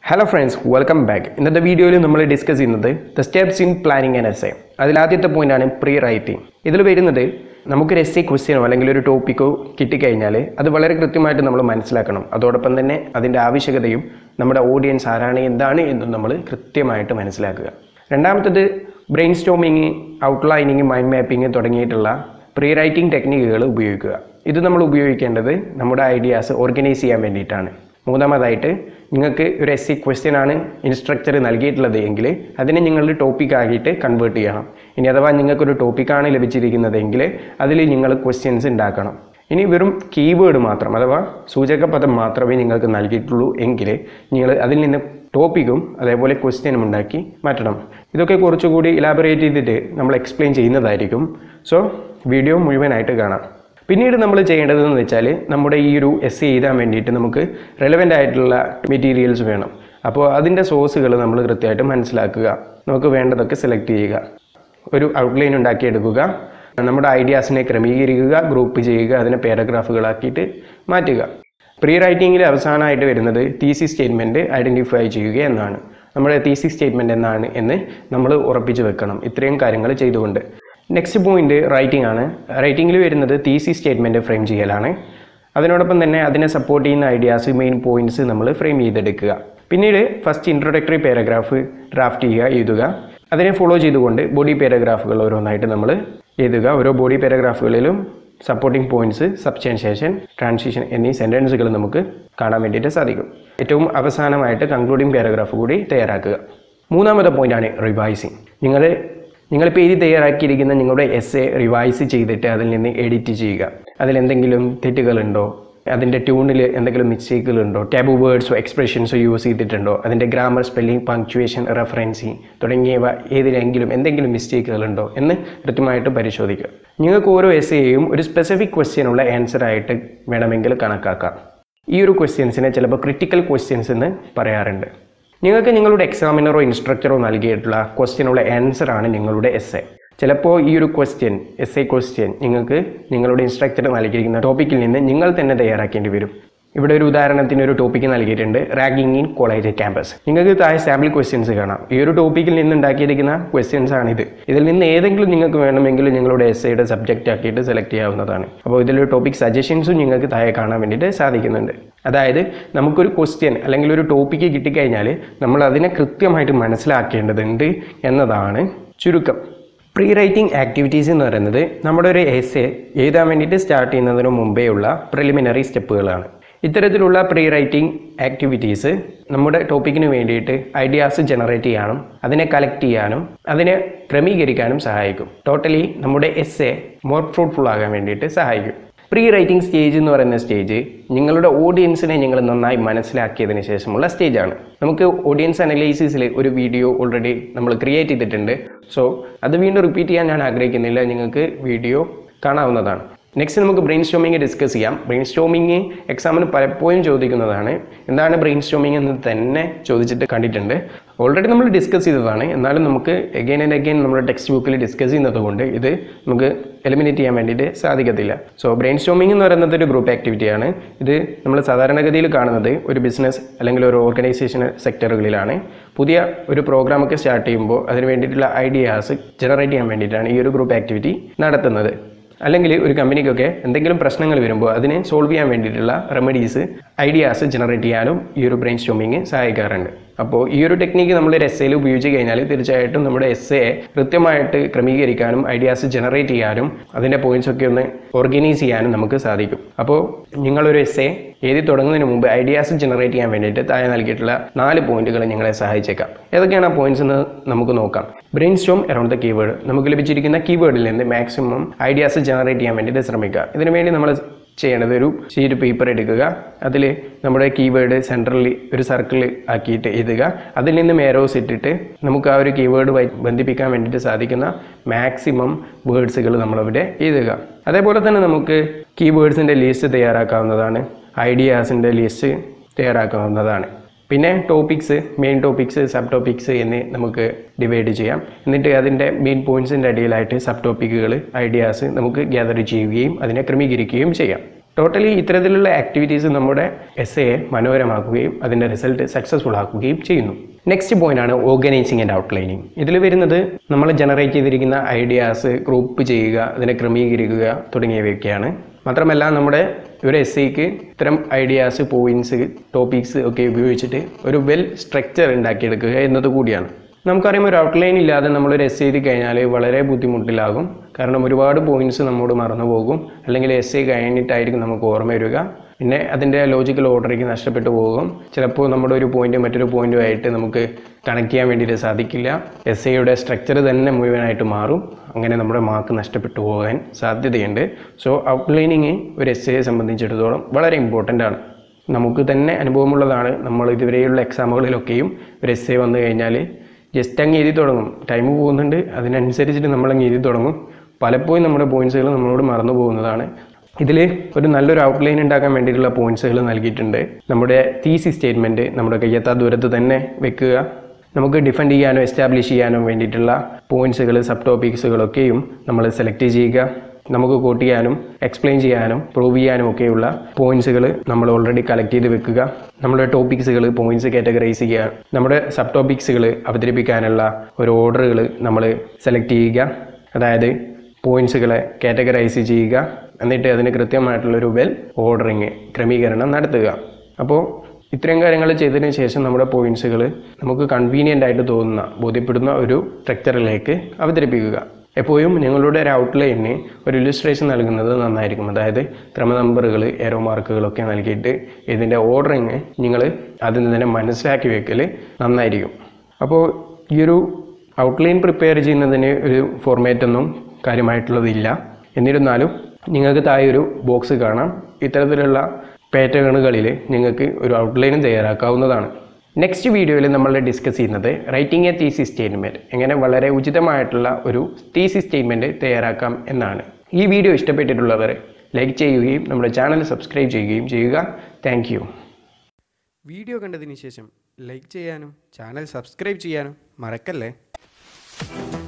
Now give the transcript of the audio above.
hello friends welcome back ഇന്നത്തെ വീഡിയോയിൽ നമ്മൾ ഡിസ്കസ് ചെയ്യുന്നത് the steps in planning and essay അതിലാദ്യത്തെ പോയിന്റാണ് പ്രീ റൈറ്റിംഗ് ഇതിൽ വരുന്നത് നമുക്കൊരു എസ് എ ക്വസ്റ്റ്യനോ അല്ലെങ്കിൽ ഒരു ടോപ്പിക്കോ കിട്ടിക്കഴിഞ്ഞാൽ അത് വളരെ കൃത്യമായിട്ട് നമ്മൾ മനസ്സിലാക്കണം അതോടൊപ്പം തന്നെ അതിൻ്റെ ആവശ്യകതയും നമ്മുടെ ഓഡിയൻസ് ആരാണ് എന്താണ് എന്നും നമ്മൾ കൃത്യമായിട്ട് മനസ്സിലാക്കുക രണ്ടാമത്തത് brainstorming outlining mind mapping തുടങ്ങിയിട്ടുള്ള പ്രീ റൈറ്റിംഗ് ടെക്നിക്കുകൾ ഉപയോഗിക്കുക ഇത് നമ്മൾ ഉപയോഗിക്കേണ്ടത് നമ്മുടെ ഐഡിയാസ് ഓർഗനൈസ് ചെയ്യാൻ വേണ്ടിയിട്ടാണ് മൂന്നാമതായിട്ട് നിങ്ങൾക്ക് ഒരു എസ് സി ക്വസ്റ്റ്യൻ ആണ് ഇൻസ്ട്രക്ടർ നൽകിയിട്ടുള്ളത് എങ്കിൽ അതിനെ നിങ്ങൾ ടോപ്പിക് ആക്കിയിട്ട് കൺവേർട്ട് ചെയ്യണം ഇനി അഥവാ നിങ്ങൾക്കൊരു ടോപ്പിക്കാണ് ലഭിച്ചിരിക്കുന്നതെങ്കിൽ അതിൽ നിങ്ങൾ ക്വസ്റ്റ്യൻസ് ഉണ്ടാക്കണം ഇനി വെറും കീവേഡ് മാത്രം അഥവാ സൂചകപദം മാത്രമേ നിങ്ങൾക്ക് നൽകിയിട്ടുള്ളൂ എങ്കിൽ നിങ്ങൾ അതിൽ നിന്ന് ടോപ്പിക്കും അതേപോലെ ക്വസ്റ്റ്യനും ഉണ്ടാക്കി മാറ്റണം ഇതൊക്കെ കുറച്ചുകൂടി ഇലാബറേറ്റ് ചെയ്തിട്ട് നമ്മൾ എക്സ്പ്ലെയിൻ ചെയ്യുന്നതായിരിക്കും സോ വീഡിയോ മുഴുവനായിട്ട് കാണാം പിന്നീട് നമ്മൾ ചെയ്യേണ്ടതെന്ന് വെച്ചാൽ നമ്മുടെ ഈ ഒരു എസ് എഴുതാൻ വേണ്ടിയിട്ട് നമുക്ക് റെലവെൻ്റ് ആയിട്ടുള്ള മെറ്റീരിയൽസ് വേണം അപ്പോൾ അതിൻ്റെ സോഴ്സുകൾ നമ്മൾ കൃത്യമായിട്ട് മനസ്സിലാക്കുക നമുക്ക് വേണ്ടതൊക്കെ സെലക്ട് ചെയ്യുക ഒരു ഔട്ട്ലൈൻ ഉണ്ടാക്കിയെടുക്കുക നമ്മുടെ ഐഡിയാസിനെ ക്രമീകരിക്കുക ഗ്രൂപ്പ് ചെയ്യുക അതിനെ പാരഗ്രാഫുകളാക്കിയിട്ട് മാറ്റുക പ്രീ റൈറ്റിങ്ങിൽ അവസാനമായിട്ട് വരുന്നത് തീസി സ്റ്റേറ്റ്മെൻറ്റ് ഐഡൻറ്റിഫൈ ചെയ്യുക എന്നാണ് നമ്മുടെ തീസി സ്റ്റേറ്റ്മെൻറ്റ് എന്നാണ് എന്ന് നമ്മൾ ഉറപ്പിച്ച് വെക്കണം ഇത്രയും കാര്യങ്ങൾ ചെയ്തുകൊണ്ട് നെക്സ്റ്റ് പോയിന്റ് റൈറ്റിംഗ് ആണ് റൈറ്റിങ്ങിൽ വരുന്നത് തീസി സ്റ്റേറ്റ്മെൻറ്റ് ഫ്രെയിം ചെയ്യലാണ് അതിനോടൊപ്പം തന്നെ അതിനെ സപ്പോർട്ട് ചെയ്യുന്ന ഐഡിയാസ് മെയിൻ പോയിന്റ്സ് നമ്മൾ ഫ്രെയിം ചെയ്തെടുക്കുക പിന്നീട് ഫസ്റ്റ് ഇൻട്രൊഡക്ടറി പാരഗ്രാഫ് ഡ്രാഫ്റ്റ് ചെയ്യുക എഴുതുക അതിനെ ഫോളോ ചെയ്തുകൊണ്ട് ബോഡി പാരഗ്രാഫുകൾ ഓരോന്നായിട്ട് നമ്മൾ എഴുതുക ഓരോ ബോഡി പാരഗ്രാഫുകളിലും സപ്പോർട്ടിംഗ് പോയിന്റ്സ് സബ്സ്റ്റാൻഷിയേഷൻ ട്രാൻസിഷൻ എന്നീ സെൻറ്റൻസുകൾ നമുക്ക് കാണാൻ വേണ്ടിയിട്ട് സാധിക്കും ഏറ്റവും അവസാനമായിട്ട് കൺക്ലൂഡിംഗ് പാരഗ്രാഫ് കൂടി തയ്യാറാക്കുക മൂന്നാമത്തെ പോയിന്റാണ് റിവൈസിങ് നിങ്ങൾ നിങ്ങളിപ്പോൾ എഴുതി തയ്യാറാക്കിയിരിക്കുന്ന നിങ്ങളുടെ എസ് എ റിവൈസ് ചെയ്തിട്ട് അതിൽ നിന്ന് എഡിറ്റ് ചെയ്യുക അതിലെന്തെങ്കിലും തെറ്റുകളുണ്ടോ അതിൻ്റെ ട്യൂണിൽ എന്തെങ്കിലും മിസ്റ്റേക്കുകളുണ്ടോ ടാബു വേർഡ്സോ എക്സ്പ്രഷൻസോ യൂസ് ചെയ്തിട്ടുണ്ടോ അതിൻ്റെ ഗ്രാമർ സ്പെല്ലിംഗ് പങ്ക്ച്വേഷൻ റെഫറൻസിങ് തുടങ്ങിയവ ഏതിലെങ്കിലും എന്തെങ്കിലും മിസ്റ്റേക്കുകളുണ്ടോ എന്ന് കൃത്യമായിട്ട് പരിശോധിക്കുക നിങ്ങൾക്ക് ഓരോ എസ് എയും ഒരു സ്പെസിഫിക് ക്വസ്റ്റ്യനുള്ള ആൻസർ ആയിട്ട് വേണമെങ്കിൽ കണക്കാക്കാം ഈ ഒരു ക്വസ്റ്റ്യൻസിനെ ചിലപ്പോൾ ക്രിട്ടിക്കൽ ക്വസ്റ്റ്യൻസ് എന്ന് പറയാറുണ്ട് നിങ്ങൾക്ക് നിങ്ങളുടെ എക്സാമിനറോ ഇൻസ്ട്രക്ടറോ നൽകിയിട്ടുള്ള ക്വസ്റ്റ്യനുള്ള ആൻസർ ആണ് നിങ്ങളുടെ എസ് എ ചിലപ്പോൾ ഈ ഒരു ക്വസ്റ്റ്യൻ എസ് എ ക്വസ്റ്റ്യൻ നിങ്ങൾക്ക് നിങ്ങളുടെ ഇൻസ്ട്രക്ടർ നൽകിയിരിക്കുന്ന ടോപ്പിക്കിൽ നിന്ന് നിങ്ങൾ തന്നെ തയ്യാറാക്കേണ്ടി വരും ഇവിടെ ഒരു ഉദാഹരണത്തിന് ഒരു ടോപ്പിക്ക് നൽകിയിട്ടുണ്ട് റാഗിങ് ഇൻ കോളേജ് ക്യാമ്പസ് നിങ്ങൾക്ക് താഴെ സാമ്പിൾ ക്വസ്റ്റ്യൻസ് കാണാം ഈ ഒരു ടോപ്പിക്കിൽ നിന്ന് ഉണ്ടാക്കിയിരിക്കുന്ന ക്വസ്റ്റ്യൻസ് ആണിത് ഇതിൽ നിന്ന് ഏതെങ്കിലും നിങ്ങൾക്ക് വേണമെങ്കിൽ നിങ്ങളുടെ എസ് എയുടെ സബ്ജക്റ്റ് ആക്കിയിട്ട് സെലക്ട് ചെയ്യാവുന്നതാണ് അപ്പോൾ ഇതിലൊരു ടോപ്പിക് സജഷൻസും നിങ്ങൾക്ക് താഴെ കാണാൻ വേണ്ടിയിട്ട് സാധിക്കുന്നുണ്ട് അതായത് നമുക്കൊരു ക്വസ്റ്റ്യൻ അല്ലെങ്കിൽ ഒരു ടോപ്പിക്ക് കിട്ടിക്കഴിഞ്ഞാൽ നമ്മൾ അതിനെ കൃത്യമായിട്ട് മനസ്സിലാക്കേണ്ടതുണ്ട് എന്നതാണ് ചുരുക്കം പ്രീ റൈറ്റിംഗ് ആക്ടിവിറ്റീസ് എന്ന് പറയുന്നത് നമ്മുടെ ഒരു എസ് എ എഴുതാൻ വേണ്ടിയിട്ട് സ്റ്റാർട്ട് ചെയ്യുന്നതിന് മുമ്പേ ഉള്ള പ്രിലിമിനറി സ്റ്റെപ്പുകളാണ് ഇത്തരത്തിലുള്ള പ്രീ റൈറ്റിംഗ് ആക്ടിവിറ്റീസ് നമ്മുടെ ടോപ്പിക്കിന് വേണ്ടിയിട്ട് ഐഡിയാസ് ജനറേറ്റ് ചെയ്യാനും അതിനെ കളക്ട് ചെയ്യാനും അതിനെ ക്രമീകരിക്കാനും സഹായിക്കും ടോട്ടലി നമ്മുടെ എസ് എ മോർ ഫ്രൂട്ട്ഫുൾ ആകാൻ വേണ്ടിയിട്ട് സഹായിക്കും പ്രീ റൈറ്റിംഗ് സ്റ്റേജ് എന്ന് പറയുന്ന സ്റ്റേജ് നിങ്ങളുടെ ഓഡിയൻസിനെ നിങ്ങൾ നന്നായി മനസ്സിലാക്കിയതിന് ശേഷമുള്ള സ്റ്റേജാണ് നമുക്ക് ഓഡിയൻസ് അനലൈസിസിൽ ഒരു വീഡിയോ ഓൾറെഡി നമ്മൾ ക്രിയേറ്റ് ചെയ്തിട്ടുണ്ട് സോ അത് വീണ്ടും റിപ്പീറ്റ് ചെയ്യാൻ ഞാൻ ആഗ്രഹിക്കുന്നില്ല നിങ്ങൾക്ക് വീഡിയോ കാണാവുന്നതാണ് നെക്സ്റ്റ് നമുക്ക് ബ്രെയിൻ സ്റ്റോമിങ് ഡിസ്കസ് ചെയ്യാം ബ്രെയിൻ സ്റ്റോമിങ് എക്സാമിന് പലപ്പോഴും ചോദിക്കുന്നതാണ് എന്താണ് ബ്രെയിൻ സ്റ്റോമിങ് എന്ന് തന്നെ ചോദിച്ചിട്ട് കണ്ടിട്ടുണ്ട് ഓൾറെഡി നമ്മൾ ഡിസ്കസ് ചെയ്തതാണ് എന്നാലും നമുക്ക് എഗെയിൻ ആൻഡ് അഗെയിൻ നമ്മുടെ ടെക്സ്റ്റ് ബുക്കിൽ ഡിസ്കസ് ചെയ്യുന്നത് കൊണ്ട് ഇത് നമുക്ക് എലിമിനേറ്റ് ചെയ്യാൻ വേണ്ടിയിട്ട് സാധിക്കത്തില്ല സോ ബ്രെയിൻ സ്റ്റോമിംഗ് എന്ന് പറയുന്നത് ഒരു ഗ്രൂപ്പ് ആക്ടിവിറ്റിയാണ് ഇത് നമ്മൾ സാധാരണഗതിയിൽ കാണുന്നത് ഒരു ബിസിനസ് അല്ലെങ്കിൽ ഒരു ഓർഗനൈസേഷൻ സെക്ടറുകളിലാണ് പുതിയ ഒരു പ്രോഗ്രാമൊക്കെ സ്റ്റാർട്ട് ചെയ്യുമ്പോൾ അതിന് വേണ്ടിയിട്ടുള്ള ഐഡിയാസ് ജനറേറ്റ് ചെയ്യാൻ വേണ്ടിയിട്ടാണ് ഈ ഒരു ഗ്രൂപ്പ് ആക്ടിവിറ്റി നടത്തുന്നത് അല്ലെങ്കിൽ ഒരു കമ്പനിക്കൊക്കെ എന്തെങ്കിലും പ്രശ്നങ്ങൾ വരുമ്പോൾ അതിനെ സോൾവ് ചെയ്യാൻ വേണ്ടിയിട്ടുള്ള റെമഡീസ് ഐഡിയാസ് ജനറേറ്റ് ചെയ്യാനും ഈ ഒരു ബ്രെയിൻ സ്റ്റോമിങ് സഹായിക്കാറുണ്ട് അപ്പോൾ ഈ ഒരു ടെക്നിക്ക് നമ്മൾ ഒരു എസ് എയിൽ ഉപയോഗിച്ച് കഴിഞ്ഞാൽ തീർച്ചയായിട്ടും നമ്മുടെ എസ് എ കൃത്യമായിട്ട് ക്രമീകരിക്കാനും ഐഡിയാസ് ജനറേറ്റ് ചെയ്യാനും അതിൻ്റെ പോയിന്റ്സ് ഒക്കെ ഒന്ന് ഓർഗനൈസ് ചെയ്യാനും നമുക്ക് സാധിക്കും അപ്പോൾ നിങ്ങളൊരു എസ് എ എഴുതി തുടങ്ങുന്നതിന് മുമ്പ് ഐഡിയാസ് ജനറേറ്റ് ചെയ്യാൻ വേണ്ടിയിട്ട് താഴെ നൽകിയിട്ടുള്ള നാല് പോയിന്റുകൾ നിങ്ങളെ സഹായിച്ചേക്കാം ഏതൊക്കെയാണ് ആ പോയിന്റ്സ് എന്ന് നമുക്ക് നോക്കാം brainstorm around the keyword നമുക്ക് ലഭിച്ചിരിക്കുന്ന കീവേഡിൽ നിന്ന് മാക്സിമം ഐഡിയാസ് ജനറേറ്റ് ചെയ്യാൻ വേണ്ടിയിട്ട് ശ്രമിക്കുക ഇതിനു വേണ്ടി നമ്മൾ ചെയ്യേണ്ടത് ഒരു ഷീറ്റ് പേപ്പർ എടുക്കുക അതിൽ നമ്മുടെ കീവേഡ് സെൻട്രലിൽ ഒരു സർക്കിൾ ആക്കിയിട്ട് എഴുതുക അതിൽ നിന്ന് മേരോസ് ഇട്ടിട്ട് നമുക്ക് ആ ഒരു കീവേഡ് ബന്ധിപ്പിക്കാൻ വേണ്ടിയിട്ട് സാധിക്കുന്ന മാക്സിമം വേർഡ്സുകൾ നമ്മളവിടെ എഴുതുക അതേപോലെ തന്നെ നമുക്ക് കീവേഡ്സിൻ്റെ ലിസ്റ്റ് തയ്യാറാക്കാവുന്നതാണ് ഐഡിയാസിൻ്റെ ലിസ്റ്റ് തയ്യാറാക്കാവുന്നതാണ് പിന്നെ topics main topics sub topics എന്ന് നമുക്ക് ഡിവൈഡ് ചെയ്യാം എന്നിട്ട് അതിൻ്റെ മെയിൻ പോയിൻറ്റ്സിൻ്റെ അടിയിലായിട്ട് സബ് ടോപ്പിക്കുകൾ ഐഡിയാസ് നമുക്ക് ഗ്യാദർ ചെയ്യുകയും അതിനെ ക്രമീകരിക്കുകയും ചെയ്യാം ടോട്ടലി ഇത്തരത്തിലുള്ള ആക്ടിവിറ്റീസ് നമ്മുടെ എസ് എയെ മനോഹരമാക്കുകയും അതിൻ്റെ റിസൾട്ട് സക്സസ്ഫുൾ ആക്കുകയും ചെയ്യുന്നു നെക്സ്റ്റ് പോയിന്റ് ആണ് ഓർഗനൈസിങ് ആൻഡ് ഔട്ട്ലൈനിങ് ഇതിൽ വരുന്നത് നമ്മൾ ജനറേറ്റ് ചെയ്തിരിക്കുന്ന ഐഡിയാസ് ഗ്രൂപ്പ് ചെയ്യുക അതിനെ ക്രമീകരിക്കുക തുടങ്ങിയവയൊക്കെയാണ് മാത്രമല്ല നമ്മുടെ ഒരു എസ് സിക്ക് ഇത്തരം ഐഡിയാസ് പോയിന്റ്സ് ടോപ്പിക്സ് ഒക്കെ ഉപയോഗിച്ചിട്ട് ഒരു വെൽ സ്ട്രക്ചർ ഉണ്ടാക്കിയെടുക്കുക എന്നത് കൂടിയാണ് നമുക്കറിയാം ഒരു ഔട്ട്ലൈൻ ഇല്ലാതെ നമ്മളൊരു എസ് എഴുതി കഴിഞ്ഞാൽ വളരെ ബുദ്ധിമുട്ടിലാകും കാരണം ഒരുപാട് പോയിന്റ്സ് നമ്മോട് മറന്നു പോകും അല്ലെങ്കിൽ എസ് എ കഴിഞ്ഞിട്ടായിരിക്കും നമുക്ക് ഓർമ്മ വരിക പിന്നെ അതിൻ്റെ ലോജിക്കൽ ഓർഡറിലേക്ക് നഷ്ടപ്പെട്ടു പോകും ചിലപ്പോൾ നമ്മുടെ ഒരു പോയിന്റ് മറ്റൊരു പോയിന്റുമായിട്ട് നമുക്ക് കണക്ട് ചെയ്യാൻ വേണ്ടിയിട്ട് സാധിക്കില്ല എസ് എയുടെ സ്ട്രക്ചർ തന്നെ മുഴുവനായിട്ട് മാറും അങ്ങനെ നമ്മുടെ മാർക്ക് നഷ്ടപ്പെട്ടു പോകാൻ സാധ്യതയുണ്ട് സോ ഔട്ട്ലൈനിങ് ഒരു എസ് എയെ സംബന്ധിച്ചിടത്തോളം വളരെ ഇമ്പോർട്ടൻ്റ് ആണ് നമുക്ക് തന്നെ അനുഭവമുള്ളതാണ് നമ്മൾ ഇതുവരെയുള്ള എക്സാമുകളിലൊക്കെയും ഒരു എസ് എ വന്നു കഴിഞ്ഞാൽ ജസ്റ്റ് അങ്ങ് എഴുതി തുടങ്ങും ടൈം പോകുന്നുണ്ട് അതിനനുസരിച്ചിട്ട് നമ്മളങ്ങ് എഴുതി തുടങ്ങും പലപ്പോഴും നമ്മുടെ പോയിന്റ്സുകൾ നമ്മളോട് മറന്നു പോകുന്നതാണ് ഇതിൽ ഒരു നല്ലൊരു ഔട്ട്ലൈൻ ഉണ്ടാക്കാൻ വേണ്ടിയിട്ടുള്ള പോയിന്റ്സുകൾ നൽകിയിട്ടുണ്ട് നമ്മുടെ തീസി സ്റ്റേറ്റ്മെൻറ്റ് നമ്മുടെ കയ്യെത്താ ദൂരത്ത് തന്നെ വെക്കുക നമുക്ക് ഡിഫെൻഡ് ചെയ്യാനോ എസ്റ്റാബ്ലിഷ് ചെയ്യാനോ വേണ്ടിയിട്ടുള്ള പോയിന്റ്സുകൾ സബ് ടോപ്പിക്സുകളൊക്കെയും നമ്മൾ സെലക്ട് ചെയ്യുക നമുക്ക് കോട്ട് ചെയ്യാനും എക്സ്പ്ലെയിൻ ചെയ്യാനും പ്രൂവ് ചെയ്യാനും ഒക്കെയുള്ള പോയിന്റ്സുകൾ നമ്മൾ ഓൾറെഡി കളക്ട് ചെയ്ത് വെക്കുക നമ്മുടെ ടോപ്പിക്സുകൾ പോയിന്റ്സ് കാറ്റഗറൈസ് ചെയ്യുക നമ്മുടെ സബ് ടോപ്പിക്സുകൾ അവതരിപ്പിക്കാനുള്ള ഒരു ഓർഡറുകൾ നമ്മൾ സെലക്ട് ചെയ്യുക അതായത് പോയിന്റ്സുകളെ കാറ്റഗറൈസ് ചെയ്യുക എന്നിട്ട് അതിന് കൃത്യമായിട്ടുള്ളൊരു വെൽ ഓർഡറിങ് ക്രമീകരണം നടത്തുക അപ്പോൾ ഇത്രയും കാര്യങ്ങൾ ചെയ്തതിന് ശേഷം നമ്മുടെ പോയിന്റ്സുകൾ നമുക്ക് കൺവീനിയൻ്റ് ആയിട്ട് തോന്നുന്ന ബോധ്യപ്പെടുന്ന ഒരു സ്ട്രക്ചറിലേക്ക് അവതരിപ്പിക്കുക എപ്പോഴും നിങ്ങളുടെ ഒരു ഔട്ട്ലൈനിന് ഒരു ഇല്ലുസ്ട്രേഷൻ നൽകുന്നത് നന്നായിരിക്കും അതായത് ക്രമ നമ്പറുകൾ എറോ മാർക്കുകളൊക്കെ നൽകിയിട്ട് ഇതിൻ്റെ ഓർഡറിങ് നിങ്ങൾ അതിൽ നിന്ന് തന്നെ മനസ്സിലാക്കി വെക്കൽ നന്നായിരിക്കും അപ്പോൾ ഈ ഒരു ഔട്ട്ലൈൻ പ്രിപ്പയർ ചെയ്യുന്നതിന് ഒരു ഫോർമാറ്റ് ഒന്നും കാര്യമായിട്ടുള്ളതില്ല എന്നിരുന്നാലും നിങ്ങൾക്ക് താഴെ ഒരു ബോക്സ് കാണാം ഇത്തരത്തിലുള്ള പാറ്റേണുകളിൽ നിങ്ങൾക്ക് ഒരു ഔട്ട്ലൈനും തയ്യാറാക്കാവുന്നതാണ് നെക്സ്റ്റ് വീഡിയോയിൽ നമ്മൾ ഡിസ്കസ് ചെയ്യുന്നത് റൈറ്റിംഗ് എ തീസി സ്റ്റേറ്റ്മെൻറ്റ് എങ്ങനെ വളരെ ഉചിതമായിട്ടുള്ള ഒരു തീസി സ്റ്റേറ്റ്മെൻറ്റ് തയ്യാറാക്കാം എന്നാണ് ഈ വീഡിയോ ഇഷ്ടപ്പെട്ടിട്ടുള്ളവർ ലൈക്ക് ചെയ്യുകയും നമ്മുടെ ചാനൽ സബ്സ്ക്രൈബ് ചെയ്യുകയും ചെയ്യുക താങ്ക് വീഡിയോ കണ്ടതിന് ശേഷം ലൈക്ക് ചെയ്യാനും ചാനൽ സബ്സ്ക്രൈബ് ചെയ്യാനും മറക്കല്ലേ